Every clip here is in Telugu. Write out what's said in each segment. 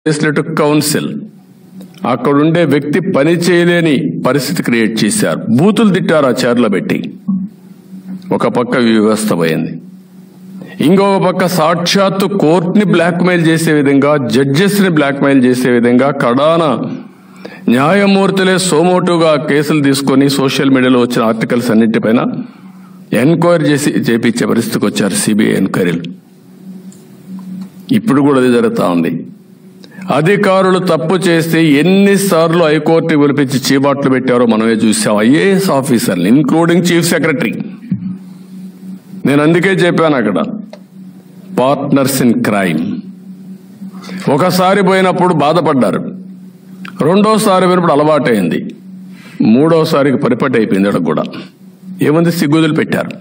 లెజిస్లేటివ్ కౌన్సిల్ అక్కడుండే వ్యక్తి పని చేయలేని పరిస్థితి క్రియేట్ చేశారు బూతులు తిట్టారు ఆ చైర్లో పెట్టి ఒక పక్క వ్యవస్థ పోయింది ఇంకొక పక్క సాక్షాత్తు కోర్టుని బ్లాక్మెయిల్ చేసే విధంగా జడ్జెస్ ని బ్లాక్మెయిల్ చేసే విధంగా కడాన న్యాయమూర్తులే సోమోటుగా కేసులు తీసుకొని సోషల్ మీడియాలో వచ్చిన ఆర్టికల్స్ అన్నింటిపైన ఎంక్వైరీ చేసి చేపించే పరిస్థితికి వచ్చారు సిబిఐ ఎంక్వైరీలు ఇప్పుడు కూడా అది జరుగుతా ఉంది అధికారులు తప్పు చేస్తే ఎన్నిసార్లు హైకోర్టు పిలిపించి చీబాట్లు పెట్టారో మనమే చూసాం ఐఏఎస్ ఆఫీసర్లు ఇంక్లూడింగ్ చీఫ్ సెక్రటరీ నేను అందుకే చెప్పాను అక్కడ పార్ట్నర్స్ ఇన్ క్రైమ్ ఒకసారి పోయినప్పుడు బాధపడ్డారు రెండోసారి పోయినప్పుడు అలవాటైంది మూడోసారికి పరిపటి అయిపోయింది అక్కడ కూడా ఏముంది సిగ్గుదులు పెట్టారు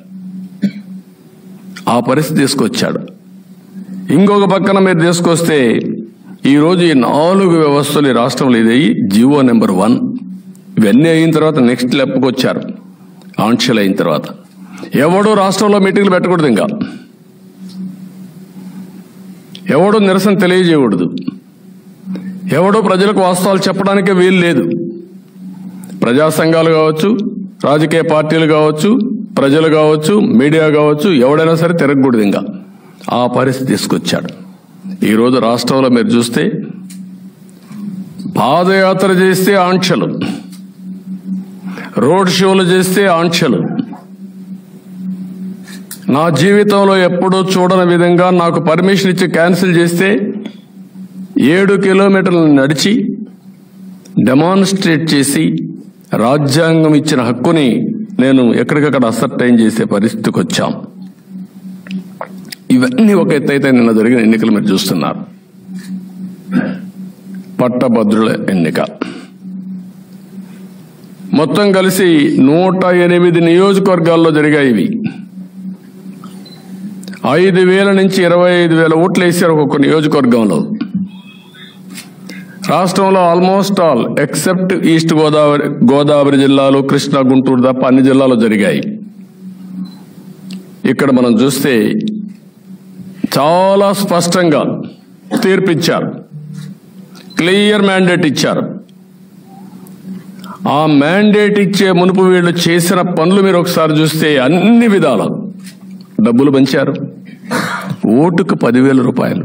ఆ పరిస్థితి తీసుకొచ్చాడు ఇంకొక పక్కన మీరు తీసుకొస్తే ఈ రోజు ఈ నాలుగు వ్యవస్థలు ఈ రాష్ట్రంలో ఇదయ్యి జివో నెంబర్ వన్ ఇవన్నీ అయిన తర్వాత నెక్స్ట్ లెప్కి వచ్చారు ఆంక్షలు అయిన తర్వాత ఎవడు రాష్ట్రంలో మీటింగ్లు పెట్టకూడదు ఇంకా ఎవడు నిరసన తెలియజేయకూడదు ఎవడు ప్రజలకు వాస్తవాలు చెప్పడానికి వీలు లేదు ప్రజా సంఘాలు కావచ్చు రాజకీయ పార్టీలు కావచ్చు ప్రజలు కావచ్చు మీడియా కావచ్చు ఎవడైనా సరే తిరగకూడదు ఇంకా ఆ పరిస్థితి తీసుకొచ్చాడు ఈరోజు రాష్ట్రంలో మీరు చూస్తే పాదయాత్ర చేస్తే ఆంక్షలు రోడ్ షోలు చేస్తే ఆంక్షలు నా జీవితంలో ఎప్పుడూ చూడని విధంగా నాకు పర్మిషన్ ఇచ్చి క్యాన్సిల్ చేస్తే ఏడు కిలోమీటర్లు నడిచి డెమాన్స్ట్రేట్ చేసి రాజ్యాంగం ఇచ్చిన హక్కుని నేను ఎక్కడికక్కడ అసర్టైన్ చేసే పరిస్థితికి వచ్చాం ఇవన్నీ ఒక ఎత్తు అయితే నిన్న జరిగిన ఎన్నికలు మీరు చూస్తున్నారు పట్టభద్రుల ఎన్నిక మొత్తం కలిసి నూట ఎనిమిది నియోజకవర్గాల్లో జరిగాయి ఇవి ఐదు వేల నుంచి ఇరవై ఐదు వేల ఓట్లు వేసారు ఒక్కొక్క నియోజకవర్గంలో రాష్ట్రంలో almost all except East Godavari Godavari జిల్లాలు కృష్ణా గుంటూరు తప్ప అన్ని జిల్లాలు జరిగాయి ఇక్కడ మనం చూస్తే చాలా స్పష్టంగా తీర్పిచ్చారు క్లియర్ మ్యాండేట్ ఇచ్చారు ఆ మ్యాండేట్ ఇచ్చే మునుపు వీళ్ళు చేసిన పనులు మీరు ఒకసారి చూస్తే అన్ని విధాల డబ్బులు పంచారు ఓటుకు పదివేల రూపాయలు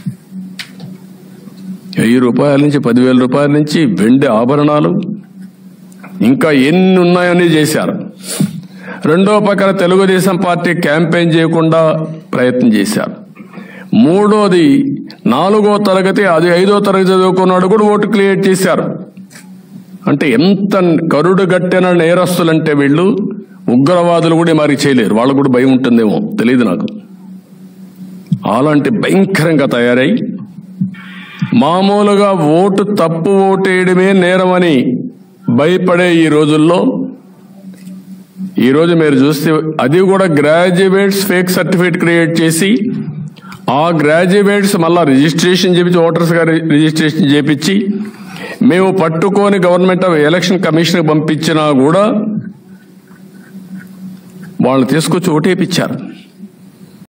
వెయ్యి రూపాయల నుంచి పదివేల రూపాయల నుంచి వెండి ఆభరణాలు ఇంకా ఎన్ని ఉన్నాయని చేశారు రెండో పక్కన తెలుగుదేశం పార్టీ క్యాంపెయిన్ చేయకుండా ప్రయత్నం చేశారు మూడోది నాలుగో తరగతి అది ఐదో తరగతి చదువుకున్నాడు కూడా ఓటు క్రియేట్ చేశారు అంటే ఎంత కరుడు గట్టిన నేరస్తులంటే వీళ్ళు ఉగ్రవాదులు కూడా మరి చేయలేరు వాళ్ళకు కూడా భయం ఉంటుందేమో తెలియదు నాకు అలాంటి భయంకరంగా తయారై మామూలుగా ఓటు తప్పు ఓటేయడమే నేరమని భయపడే ఈ రోజుల్లో ఈ రోజు మీరు చూస్తే అది కూడా గ్రాడ్యుయేట్స్ ఫేక్ సర్టిఫికేట్ క్రియేట్ చేసి ఆ గ్రాడ్యుయేట్స్ మళ్ళా రిజిస్ట్రేషన్ చేపించి ఓటర్స్ గారు రిజిస్ట్రేషన్ చేపించి మేము పట్టుకొని గవర్నమెంట్ ఆఫ్ ఎలక్షన్ కమిషన్ పంపించినా కూడా వాళ్ళు తీసుకొచ్చి ఓటేపించారు